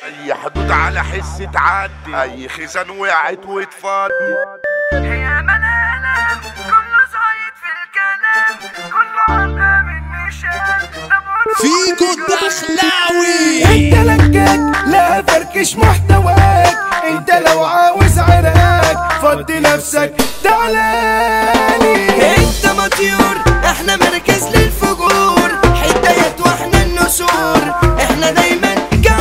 اي حدود على حس تعدي اي خزان وقعت واتفضي هي ملالة كله زايد في الكلام كله عنا من نشان فيكو الدخلاوي انت لكك لا فركش محتواك انت لو عاوز عراك فضي نفسك تعالالي انت مطيور احنا مركز للفجور حدايات واحنا النسور احنا دايما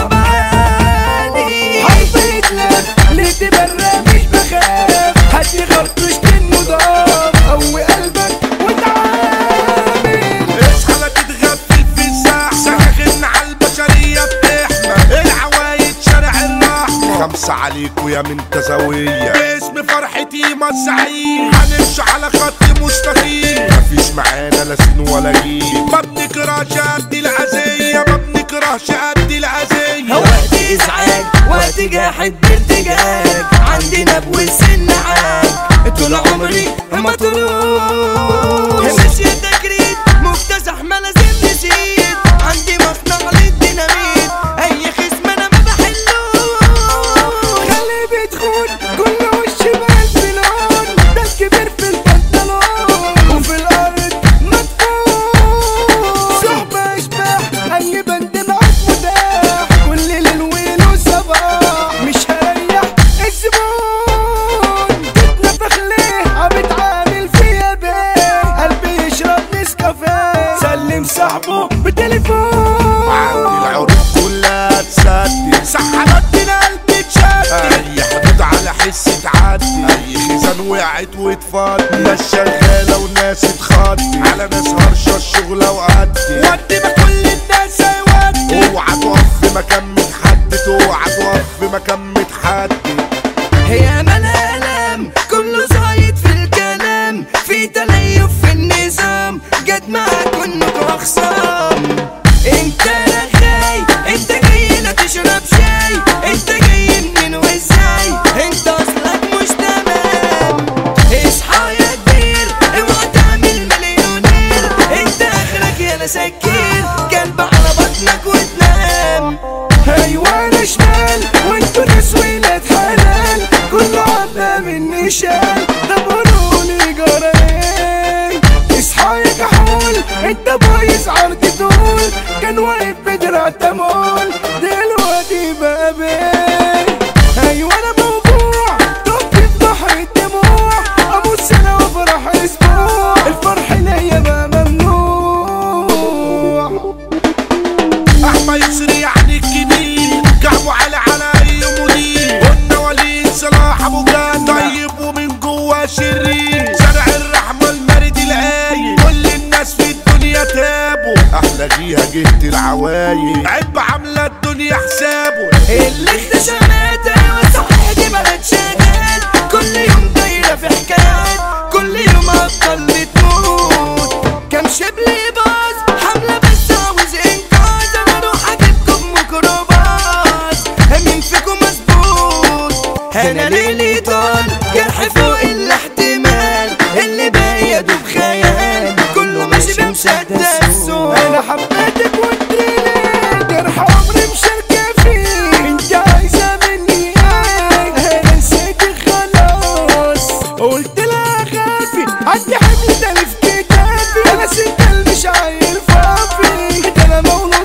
جباني حبيت لك ليه تبرى مش بخاف هاتلي خرطوش من مضاف قوي قلبك وتعامل اصحى لا تتغفل في الزحمة سكاكين على البشرية بتحمى العوايد شارع الرحمة خمسة عليكوا يا من تزاوية باسم فرحتي مزعين هنمشي على خط مستقيم مفيش معانا لا سين ولا جيل ما بنكرهش قد الأذية ما بنكرهش قد الأذية وقت ازعاج وقت جاحد بارتجاج عندنا بوسن عاج طول عمري ما تروح ماشية تجريد مكتسح ما لازم نسيت عندي مصنع للديناميت اي خصم انا ما بحلوش خلي بيدخل كل وش بالبلون ده الكبير في البنطلون وفي الارض مدفون صحبة اشباح اي بند معاك متاح كل ليل وليل وصباح مش هريح الزبون تتنفخ ليه عم بتعامل فيا بيه قلبي يشرب نسكافيه سلم صاحبه بتليفون عندي العروض كلها تسدي سحبتنا قلبي تشدي اي حدود على حس تعدي اي خزان وقعت واتفضي ناس شغاله وناس اتخضي على ناس هرشه الشغله وقدي ودي ما كل الناس هيودي اوعى تقف في مكان متحدد اوعى تقف في مكان متحدد هي ملالم كله زايد في الكلام في تليف في النظام جد معاك انكم اخصام انت رغاي انت جاي لا تشرب شاي انت جاي منين وازاي انت اصلك مش تمام اصحى يا كبير اوعى تعمل مليونير انت اخرك يا لا سكير قلب على بطنك وتنام ايوه انا شمال وانتوا ناس ولاد حلال كله عبا مني شال ده قولولي جرى ايه اصحى يا كحول انت بايظ عرض طول كان واقف بدرع تمول دلوقتي بقى بيه ايوه انا موجوع طب في بحر الدموع ابص انا وافرح اسبوع الفرح ليا بقى ممنوع احمى يسري يعني الكبير كعبه على على اي مدير قلنا وليد صلاح ابو جان طيب ومن جوا شرير شارع الرحمه المرد القايل كل الناس في الدنيا تابوا احلى جيها جهة العوايل عيب عامله الدنيا حسابه اللي اكتشفت ايوه صحيح دي بلد شغال كل يوم دايره في حكايات كل يوم ابطال بتموت كم شبل باظ حمله بس عاوز انقاذ انا اروح اجيبكم ميكروباص مين فيكم مظبوط انا ليلي طال جرح فوق الاحتمال اللي باقي يا دوب خيال كله ماشي بمسدس انا حبيتك وانت ليه جرح عمري مشاركة فيه انت عايزة مني ايه انا نسيتك خلاص قلت لها خافي عندي حمل تاني في كتافي انا ست مش عيل فافي ده انا مولود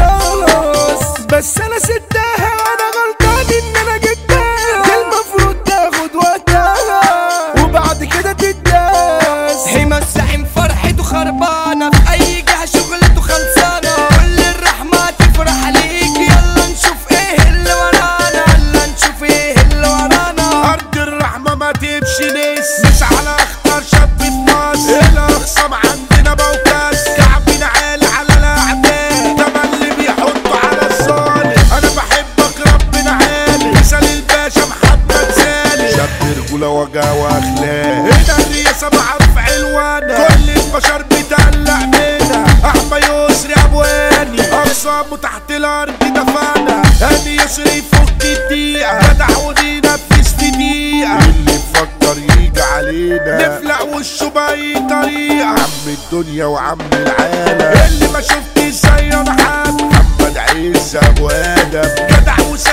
قناص بس انا ستها انا غلطان ان انا جبتها دي المفروض تاخد وقتها وبعد كده تداس حمى الزعيم فرحته خربانة في أي جهة شغلته خلصانة كل الرحمة تفرح عليك يلا نشوف إيه اللي ورانا يلا نشوف إيه اللي ورانا ارض الرحمه ما تمشي ناس مش على اخطر شاب في مصر الاخصام عندنا بوكاس كعبنا عالي على الاعداء ده اللي بيحطوا على الصالح انا بحبك ربنا عالي مثال الباشا محمد سالم شاب رجوله وجا واخلاق هنا الرياسه معروف علوانه كل البشر بتقلق منها احمى يسري ابواني اقسامه تحت الارض دفانا هاني يسري يفك الدقيقه جدع وننفذ في دقيقه اللي يفكر يجي علينا نفلق وشه باي طريقه عم الدنيا وعم العالم اللي ما شفتش زي انا حد محمد عز ابو ادم جدع وس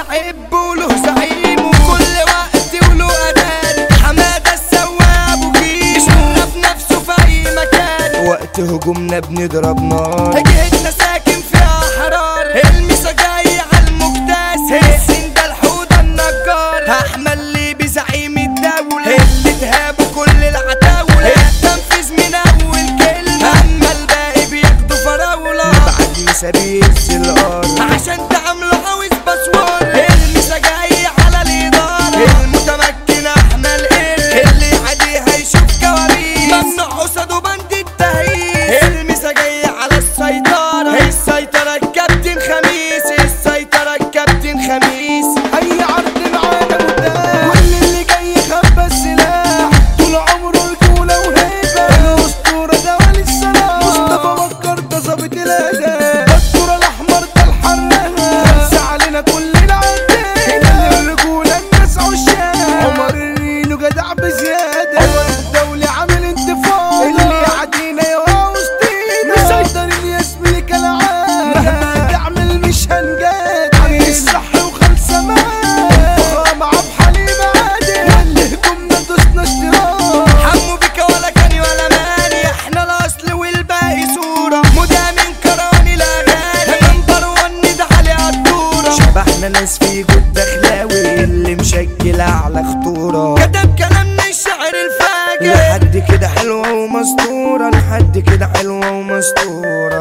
يحب وله زعيم وكل وقت وله أذان حمادة السواق وكيش شرف نفسه في أي مكان وقت هجومنا بنضرب نار جهتنا ساكن فيها حرار المسا جاي على المكتاس السن ده الحوضة النجار أحمد ليبي زعيم الدولة اللي تهابوا كل العتاولة التنفيذ من أول كلمة أما الباقي بياخدوا فراولة بعد مسا بيهز الأرض عشان تعملوا عاوز باسورد المسا جاي على الإدارة المتمكن أحمد إيه اللي عادي هيشوف كوابيس ممنوع قصاده بند التهييس المسا جاي على السيطرة السيطرة الكابتن خميس السيطرة الكابتن خميس اي عرض معانا متاح كل اللي جاي خبى السلاح طول عمره رجولة وهيبة الاسطورة ده ولي السلام مصطفى بكر ده ظابط الاداء الدكتور الاحمر ده الحراق خمسة علينا كلنا عدينا الرجولة الناس عشاق عمر الرينو جدع بزيادة عمر الدولي عامل انتفاضة اللي يعدينا يا وسطينا مسيطرين يا زميلي كالعادة مهما تعمل مش هنجاد عن الصح وخلصة معاد فخامة عب حليم عادل واللي هجومنا دوسنا اشتراك حمو بك ولا كاني ولا ماني احنا الاصل والباقي صورة مدامن كراني الاغاني نمبر ون ده علي عالدورة شبحنا ناس في جود دخلاوي اللي مشكل اعلى خطورة كتب كلامنا الشعر الفاجر لحد كده حلوة ومسطورة لحد كده حلوة ومسطورة